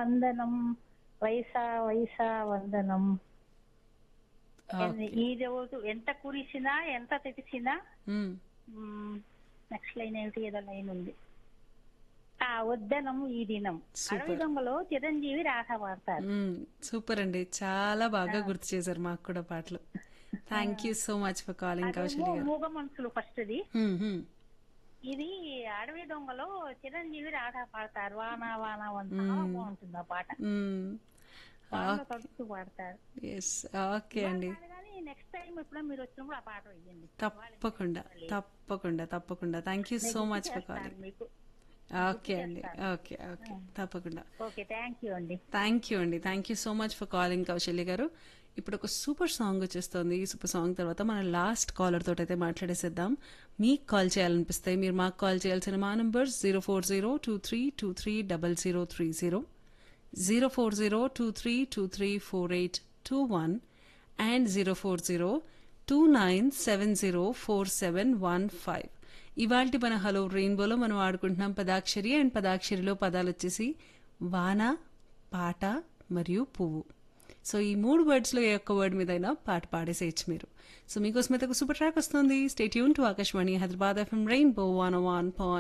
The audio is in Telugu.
వందనం వైసా వైసా వందనం ఓకే. ఈ రోజు ఎంత కురిసినా ఎంత తెచ్చినా మ్మ్. నెక్స్ట్ లైన్ ఏమిటి ఏదో లైన్ ఉంది ఆ వద్దనం ఈ దినం Super. అడవి దొంగలో చిరంజీవి రాధ పాడతారు మ్మ్. సూపర్ అండి చాలా బాగా గుర్తు చేశారు మాకు కూడా పాటలు thank you so much for calling Kausalya అదేమో గారు మూగ మనుషులు ఫస్ట్ది మ్మ్, మ్మ్. ఇది అడవి దొంగలో చిరంజీవి రాధ పాడతారు వాన వాన వంత బాగుంటుంది ఆ పాట మ్మ్. వానలో తడుస్తూ పాడతారు ఎస్ ఓకే అండి పాడు కానీ నెక్స్ట్ టైం ఎప్పుడో మీరు వచ్చినప్పుడు ఆ పాట వేయండి తప్పకుండా తప్పకుండా తప్పకుండా thank you so much for calling మీకు ఓకే అండి ఓకే ఓకే తప్పకుండా ఓకే థ్యాంక్ యూ అండి థ్యాంక్ యూ అండి thank you so much for calling Kausalya garu ఇప్పుడు ఒక సూపర్ సాంగ్ వచ్చేస్తుంది ఈ సూపర్ సాంగ్ తర్వాత మన లాస్ట్ కాలర్ తోటి అయితే మాట్లాడేసేద్దాం మీకు కాల్ చేయాలనిపిస్తే మీరు మాకు కాల్ చేయాల్సిన మా number zero four zero two three two three double zero three zero zero four zero two three two three four eight two one and zero four zero two nine seven zero four seven one five ఇవాల్టి మన హలో రెయిన్బోలో మనం ఆడుకుంటున్నాం పదాక్షరి అండ్ పదాక్షరిలో పదాలు వచ్చేసి వాన పాట మరియు పువ్వు సో ఈ మూడు వర్డ్స్లో ఏ ఒక్క వర్డ్ మీదైనా పాట పాడేసేయచ్చు మీరు సో మీకోసం అయితే ఒక సూపర్ ట్రాక్ వస్తుంది స్టేట్ యూన్ to Akashvani Hyderabad FM rainbow one one point